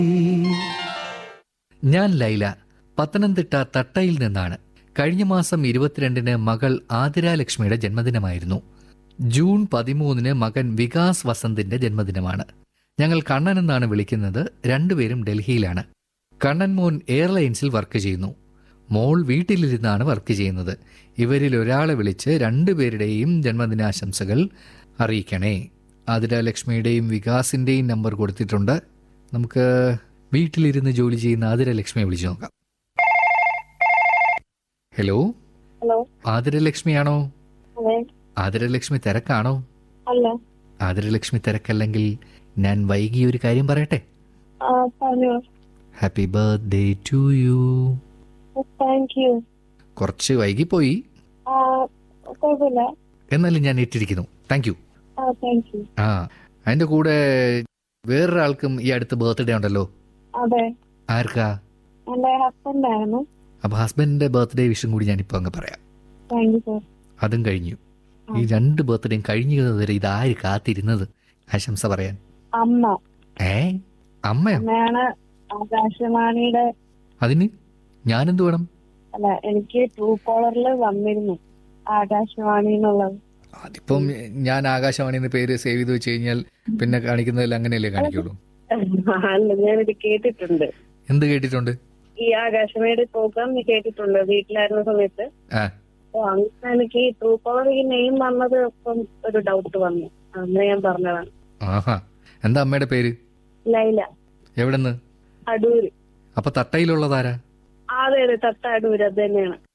ഞാൻ ലൈല പത്തനംതിട്ട തട്ടയിൽ നിന്നാണ് കഴിഞ്ഞ മാസം ഇരുപത്തിരണ്ടിന് മകൾ ആതിരാലക്ഷ്മിയുടെ ജന്മദിനമായിരുന്നു ജൂൺ പതിമൂന്നിന് മകൻ വികാസ് വസന്തിന്റെ ജന്മദിനമാണ് ഞങ്ങൾ കണ്ണൻ എന്നാണ് വിളിക്കുന്നത് രണ്ടുപേരും ഡൽഹിയിലാണ് കണ്ണൻ മോൻ എയർലൈൻസിൽ വർക്ക് ചെയ്യുന്നു മോൾ വീട്ടിലിരുന്നാണ് വർക്ക് ചെയ്യുന്നത് ഇവരിൽ ഒരാളെ വിളിച്ച് രണ്ടുപേരുടെയും ജന്മദിനാശംസകൾ അറിയിക്കണേ ആതിരാലക്ഷ്മിയുടെയും വികാസിന്റെയും നമ്പർ കൊടുത്തിട്ടുണ്ട് നമുക്ക് വീട്ടിലിരുന്ന് ജോലി ചെയ്യുന്ന ആതിരലക്ഷ്മിയെ വിളിച്ചു നോക്കാം ഹലോ ഹലോ ആതിരലക്ഷ്മിയാണോ അതെ ആതിരലക്ഷ്മി തിരക്കാണോ അല്ല ആതിരലക്ഷ്മി തിരക്കല്ലെങ്കിൽ ഞാൻ വൈകി ഒരു കാര്യം പറയട്ടെ ആ പറഞ്ഞോ happy birthday to you thank you കുറച്ച് വൈകിപ്പോയി ആ കുഴപ്പമില്ല എന്നാലും ഞാൻ ഇട്ടിരിക്കുന്നു താങ്ക് യു ആ താങ്ക് യു ആ അതിന്റെ കൂടെ വേറൊരാൾക്കും ഈ അടുത്ത് ബർത്ത്ഡേ ഉണ്ടല്ലോ അതെ ആർക്കാ എന്റെ ഹസ്ബൻഡ് ആയിരുന്നു അപ്പൊ ഹസ്ബൻഡിന്റെ ബർത്ത്ഡേ വിഷും കൂടി ഞാനിപ്പോ അങ്ങ് പറയാം താങ്ക് യു സർ അതും കഴിഞ്ഞു ഈ രണ്ട് ബർത്ത്ഡേയും കഴിഞ്ഞത് വരെ ഇതാര് കാത്തിരുന്നത് ആശംസ പറയാൻ അമ്മ ഏ അമ്മയോ അമ്മയാണ് ആകാശവാണിയുടെ അതിന് ഞാനെന്ത് വേണം അല്ല എനിക്ക് ട്രൂ കോളറിൽ വന്നിരുന്നു ആകാശവാണി എന്നുള്ളത് അതിപ്പം ഞാൻ ആകാശവാണിന്ന് പേര് സേവ് ചെയ്ത് വെച്ച് കഴിഞ്ഞാൽ പിന്നെ കാണിക്കുന്നതിൽ അങ്ങനെയല്ലേ കാണിക്കുള്ളൂ അല്ല ഞാനിത് കേട്ടിട്ടുണ്ട് എന്ത് കേട്ടിട്ടുണ്ട് ഈ ആകാശവാണിയുടെ പ്രോഗ്രാം ഞാൻ കേട്ടിട്ടുണ്ട് വീട്ടിലായിരുന്ന സമയത്ത് ആ അപ്പൊ അങ്ങനെ എനിക്ക് ട്രൂ കോളർ ഈ നെയിം വന്നത് ഇപ്പം ഒരു ഡൗട്ട് വന്നു അങ്ങനെ ഞാൻ പറഞ്ഞതാണ് ആഹാ എന്താ അമ്മയുടെ പേര് ലൈല എവിടെന്ന് അടൂര് അപ്പൊ തട്ടയിലുള്ളതാരാ അതെ അതെ തട്ട അടൂര് അത് തന്നെയാണ്